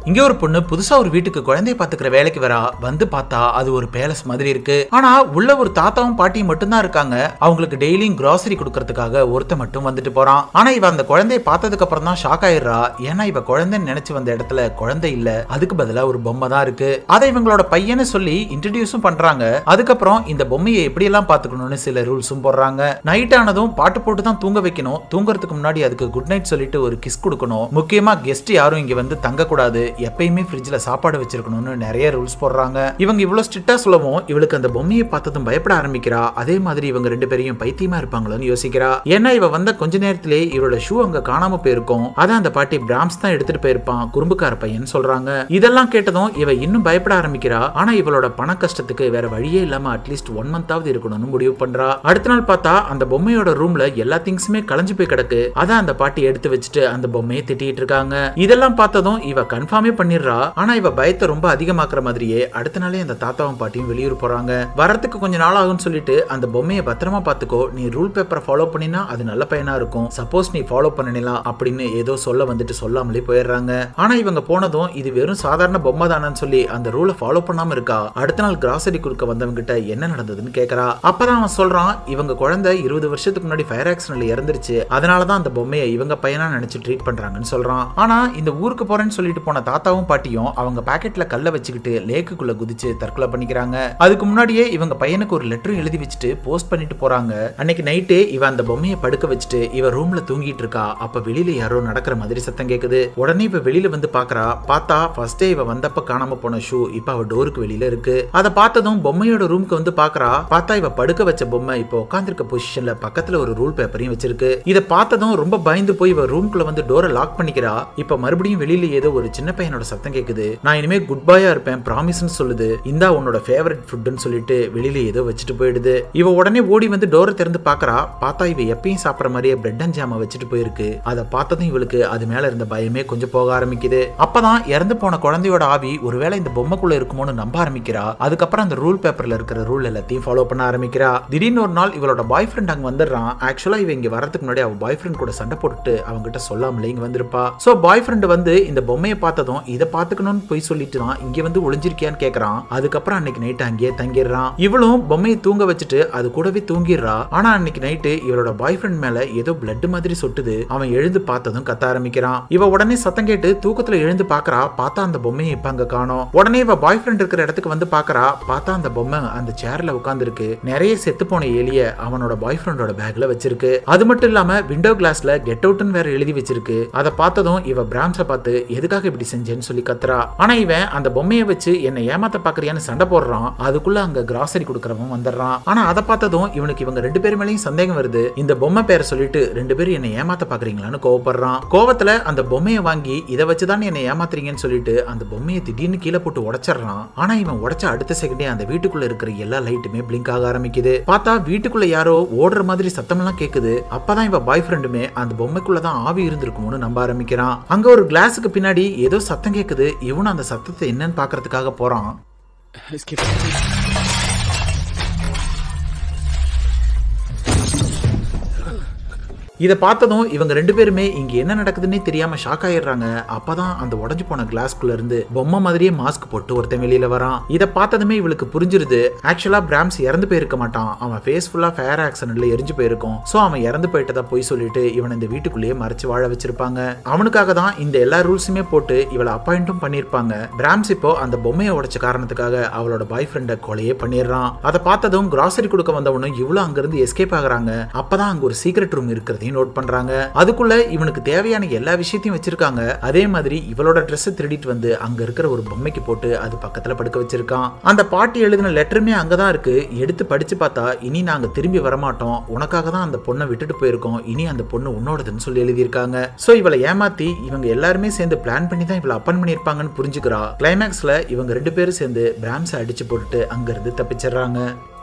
இங்க ஒரு பொண்ணு புதுசா ஒரு வீட்டுக்கு குழந்தைய பாத்துக்கிற வேலைக்கு வரா வந்து பார்த்தா அது ஒரு பேலஸ் மாதிரி இருக்கு ஆனா உள்ள ஒரு தாத்தாவும் பாட்டியும் மட்டும்தான் இருக்காங்க அவங்களுக்கு டெய்லியும் கிராசரி கொடுக்கறதுக்காக ஒருத்த மட்டும் வந்துட்டு போறான் ஆனா இவ அந்த குழந்தைய பார்த்ததுக்கு அப்புறம் தான் ஷாக் ஆயிடுறா ஏன்னா இவ குழந்தைன்னு நினைச்சு வந்த இடத்துல குழந்தை இல்ல அதுக்கு பதிலா ஒரு பொம்மை தான் இருக்கு அதை இவங்களோட பையனை சொல்லி இன்ட்ரடியூஸும் பண்றாங்க அதுக்கப்புறம் இந்த பொம்மையை எப்படி எல்லாம் பாத்துக்கணும்னு சில ரூல்ஸும் போடுறாங்க நைட் ஆனதும் பாட்டு போட்டு தான் தூங்க வைக்கணும் தூங்குறதுக்கு முன்னாடி அதுக்கு குட் நைட் சொல்லிட்டு ஒரு கிஸ் கொடுக்கணும் முக்கியமா கெஸ்ட் யாரும் இங்க வந்து தங்க கூடாது எப்பயுமே ஃப்ரிட்ஜ்ல சாப்பாடு வச்சிருக்கணும்னு நிறைய ரூல்ஸ் போடுறாங்க இவங்க இவ்வளவு ஸ்ட்ரிக்டா சொல்லவும் இவளுக்கு அந்த பொம்மையை பார்த்ததும் பயப்பட ஆரம்பிக்கிறா அதே மாதிரி இவங்க ரெண்டு பேரையும் பைத்தியமா இருப்பாங்களோன்னு யோசிக்கிறா ஏன்னா இவ வந்த கொஞ்ச நேரத்திலே இவளோட ஷூ அங்க காணாம போயிருக்கும் அதான் அந்த பாட்டி பிராம்ஸ் தான் எடுத்துட்டு போயிருப்பான் குறும்புக்கார பையன் சொல்றாங்க இதெல்லாம் கேட்டதும் இவ இன்னும் பயப்பட ஆரம்பிக்கிறா ஆனா இவளோட பண கஷ்டத்துக்கு வேற வழியே இல்லாம அட்லீஸ்ட் ஒன் மந்தாவது இருக்கணும்னு முடிவு பண்றா அடுத்த நாள் பார்த்தா அந்த பொம்மையோட ரூம்ல எல்லா திங்ஸுமே களைஞ்சு போய் கிடக்கு அதான் அந்த பாட்டி எடுத்து வச்சுட்டு அந்த பொம்மையை திட்டிட்டு இருக்காங்க இதெல்லாம் பார்த்ததும் இவ கன்ஃபார்மே பண்ணிடுறா ஆனா இவ பயத்தை ரொம்ப அதிகமாக்குற மாதிரியே அடுத்த நாளே அந்த தாத்தாவும் பாட்டியும் வெளியூர் போறாங்க வரத்துக்கு கொஞ்ச நாள் ஆகும்னு சொல்லிட்டு அந்த பொம்மையை பத்திரமா பாத்துக்கோ நீ ரூல் பேப்பரை ஃபாலோ பண்ணினா அது நல்ல பையனா இருக்கும் சப்போஸ் நீ ஃபாலோ பண்ணலாம் அப்படின்னு ஏதோ சொல்ல வந்துட்டு சொல்லாமலே போயிடுறாங்க ஆனா இவங்க போனதும் இது வெறும் சாதாரண பொம்மை தானன்னு சொல்லி அந்த ரூலை ஃபாலோ பண்ணாம இருக்கா அடுத்த நாள் கிராசரி கொடுக்க வந்தவங்க கிட்ட என்ன நடந்ததுன்னு கேக்குறா அப்பதான் அவன் சொல்றான் இவங்க குழந்தை இருபது வருஷத்துக்கு முன்னாடி ஃபயர் ஆக்சிடென்ட்ல இறந்துருச்சு அதனாலதான் அந்த பொம்மையை இவங்க பையனா நினைச்சு ட்ரீட் பண்றாங்கன்னு சொல்றான் ஆனா இந்த ஊருக்கு போறேன்னு சொல்லிட்டு போன தாத்தாவும் பாட்டியும் அவங்க பாக்கெட்ல கல்ல வச்சுக்கிட்டு லேக்குக்குள்ள குதிச்சு தற்கொலை பண்ணிக்கிறாங்க அதுக்கு முன்னாடியே இவங்க பையனுக்கு ஒரு லெட்டரும் எழுதி வச்சுட்டு போஸ்ட் பண்ணிட்டு போறாங்க அன்னைக்கு நைட்டு இவ அந்த பொம்மையை படுக்க வச்சுட்டு இவ ரூம்ல தூங்கிட்டு இருக்கா அப்ப வெளியில யாரோ நடக்கிற மாதிரி சத்தம் கேக்குது உடனே இவ வெளியில வந்து பாக்குறா பார்த்தா ஃபர்ஸ்டே இவ வந்தப்ப காணாம போன ஷூ இப்ப அவ டோருக்கு வெளியில இருக்கு அதை பார்த்ததும் பொம்மையோட ரூமுக்கு வந்து பாக்குறா பார்த்தா இவ படுக்க வச்ச பொம்மை இப்போ உட்காந்துருக்க பொசிஷன்ல பக்கத்துல ஒரு ரூல் பேப்பரையும் வச்சிருக்கு இதை பார்த்ததும் ரொம்ப பயந்து போய் இவ ரூம்குள்ள வந்து டோரை லாக் பண்ணிக்கிறா இப்ப மறுபடியும் வெளியில ஏதோ ஒரு சின்ன பையனோட சத்தம் கேக்குது நான் இனிமே குட் பாயா இருப்பேன் ப்ராமிஸ்னு சொல்லுது இந்தா உன்னோட ஃபேவரட் ஃபுட்னு சொல்லிட்டு வெளியில ஏதோ வச்சுட்டு போயிடுது இவ உடனே ஓடி வந்து டோரை திறந்து பாக்குறா பார்த்தா இவ எப்பயும் சாப்பிடுற மாதிரியே பிரெட் அண்ட் ஜாம வச்சுட்டு போயிருக்கு அதை பார்த்ததும் இவளுக்கு அது மேல இருந்த பயமே கொஞ்சம் போக ஆரம்பிக்குது அப்பதான் இறந்து போன குழந்தையோட ஆவி ஒருவேளை இந்த பொம்மைக்குள்ள இருக்குமோன்னு நம்ப ஆரம்பிக்கிறா அதுக்கப்புறம் அந்த ரூல் பேப்பர்ல இருக்கிற ரூல் எல்லாத்தையும் ஃபாலோ பண்ண ஆரம்பிக்கிறா திடீர்னு ஒரு நாள் இவளோட பாய் ஃப்ரெண்ட் அங்க வந்துடுறான் ஆக்சுவலா இவ இங்க வரதுக்கு முன்னாடி அவ பாய் ஃப்ரெண்ட் கூட சண்டை போட்டுட்டு அவங்க கிட்ட சொல்லாமலே இங்க வந்திருப்பா சோ பாய் ஃப்ரெண்ட் வந்து இந்த பொம்மையை பார்த்ததும் இதை பாத்துக்கணும்னு போய் சொல்லிட்டு தான் இங்க வந்து ஒளிஞ்சிருக்கியான்னு கேக்குறான் அதுக்கப்புறம் அன்னைக்கு நைட் அங்கேயே தங்கிடுறான் இவளும் பொம்மையை தூங்க வச்சுட்டு அது கூடவே தூங்கிடுறா ஆனா அன்னைக்கு நைட்டு இவளோட பாய் ஃப்ரெண்ட் மேல ஏதோ பிளட் மாதிரி சொட்டுது அவன் எழுந்து பார்த்ததும் கத்த ஆரம்பிக்கிறான் இவ உடனே சத்தம் கேட்டு தூக்கத்துல எழுந்து பாக்குறா பார்த்தா அந்த பொம்மையை இப்ப அங்க காணோம் உடனே இவ பாய் ஃப்ரெண்ட் இருக்கிற இடத்துக்கு வந்து பாக்குறா பார்த்தா அந்த பொம்மை அந்த சேர்ல உட்கார்ந்துருக்கு நிறைய செத்து போன எலிய அவனோட பாய் ஃப்ரெண்டோட பேக்ல வச்சிருக்கு அது மட்டும் இல்லாம விண்டோ கிளாஸ்ல கெட் அவுட்னு வேற எழுதி வச்சிருக்கு அதை பார்த்ததும் இவ பிராம்ஸ பார்த்து எதுக்காக இப்படி செஞ்சேன்னு சொல்லி கத்துறா ஆனா இவன் அந்த பொம்மையை வச்சு என்னை ஏமாத்த பாக்குறியான்னு சண்டை போடுறான் அதுக்குள்ள அங்க கிராசரி கொடுக்கறவன் வந்துடுறான் ஆனா அதை பார்த்ததும் இவனுக்கு இவங்க ரெண்டு பேர் மேலயும் சந்தேகம் வருது இந்த பொம்மை பேரை சொல்லிட்டு ரெண்டு பேரும் என்னை ஏமாத்த பாக்குறீங்களான்னு கோவப்படுறான் கோவத்துல அந்த பொம்மையை வாங்கி இதை வச்சுதான் என்னை ஏமாத்துறீங்கன்னு சொல்லிட்டு அந்த பொம்மையை திடீர்னு கீழே போட்டு உடைச்சிடுறான் ஆனா இவன் உடைச்ச அடுத்த செகண்டே அந்த வீட்டுக்குள்ள இருக்கிற எல்லா லைட்டுமே பிளிங்க் ஆக ஆரம்பிக்குது பார்த்தா வீட்டுக்குள்ள யாரோ ஓடுற மாதிரி சத்தம் எல்லாம் கேக்குது அப்பதான் இவன் பாய் ஃப்ரெண்டுமே அந்த பொம்மைக்குள்ளதான் ஆவி இருந்திருக்கும்னு நம்ப ஆரம்பிக்கிறான் அங்க ஒரு கிளாஸுக்கு பின்னாடி ஏதோ சத்தம் கேக்குது இவனும் அந்த சத்தத்தை என்னன்னு பாக்குறதுக்காக போறான் Escape. இதை பார்த்ததும் இவங்க ரெண்டு பேருமே இங்க என்ன நடக்குதுன்னே தெரியாம ஷாக் ஆயிடுறாங்க அப்பதான் அந்த உடஞ்சு போன கிளாஸ்குள்ள இருந்து பொம்மை மாதிரியே மாஸ்க் போட்டு ஒருத்தன் வெளியில வரான் இதை பார்த்ததுமே இவளுக்கு புரிஞ்சிருது ஆக்சுவலா பிராம்ஸ் இறந்து போயிருக்க மாட்டான் அவன் ஃபேஸ் ஃபுல்லா ஃபயர் ஆக்சிடென்ட்ல எரிஞ்சு போயிருக்கும் சோ அவன் இறந்து போயிட்டதா போய் சொல்லிட்டு இவனை இந்த வீட்டுக்குள்ளேயே மறைச்சு வாழ வச்சிருப்பாங்க அவனுக்காக தான் இந்த எல்லா ரூல்ஸுமே போட்டு இவளை அப்பாயிண்ட்டும் பண்ணிருப்பாங்க பிராம்ஸ் இப்போ அந்த பொம்மையை உடைச்ச காரணத்துக்காக அவளோட பாய் ஃப்ரெண்டை கொலையே பண்ணிடுறான் அதை பார்த்ததும் கிராசரி கொடுக்க வந்தவனும் இவ்வளவு அங்கிருந்து எஸ்கேப் ஆகுறாங்க அப்பதான் அங்க ஒரு சீக்ரெட் ரூம் இருக்கிறதையும் நோட் பண்றாங்க அதுக்குள்ள இவனுக்கு தேவையான எல்லா விஷயத்தையும் வச்சிருக்காங்க அதே மாதிரி இவளோட ட்ரெஸ் திருடிட்டு வந்து அங்க இருக்கிற ஒரு பொம்மைக்கு போட்டு அது பக்கத்துல படுக்க வச்சிருக்கான் அந்த பாட்டி எழுதின லெட்டருமே அங்கதான் இருக்கு எடுத்து படிச்சு பார்த்தா இனி நாங்க திரும்பி வரமாட்டோம் உனக்காக தான் அந்த பொண்ணை விட்டுட்டு போயிருக்கோம் இனி அந்த பொண்ணு உன்னோடதுன்னு சொல்லி எழுதியிருக்காங்க சோ இவளை ஏமாத்தி இவங்க எல்லாருமே சேர்ந்து பிளான் பண்ணி தான் இவளை அப்பன் பண்ணியிருப்பாங்கன்னு புரிஞ்சுக்கிறா கிளைமேக்ஸ்ல இவங்க ரெண்டு பேரும் சேர்ந்து பிராம்ஸை அடிச்சு போட்டுட்டு அங்க இருந்து தப்பிச்சிடுறாங்க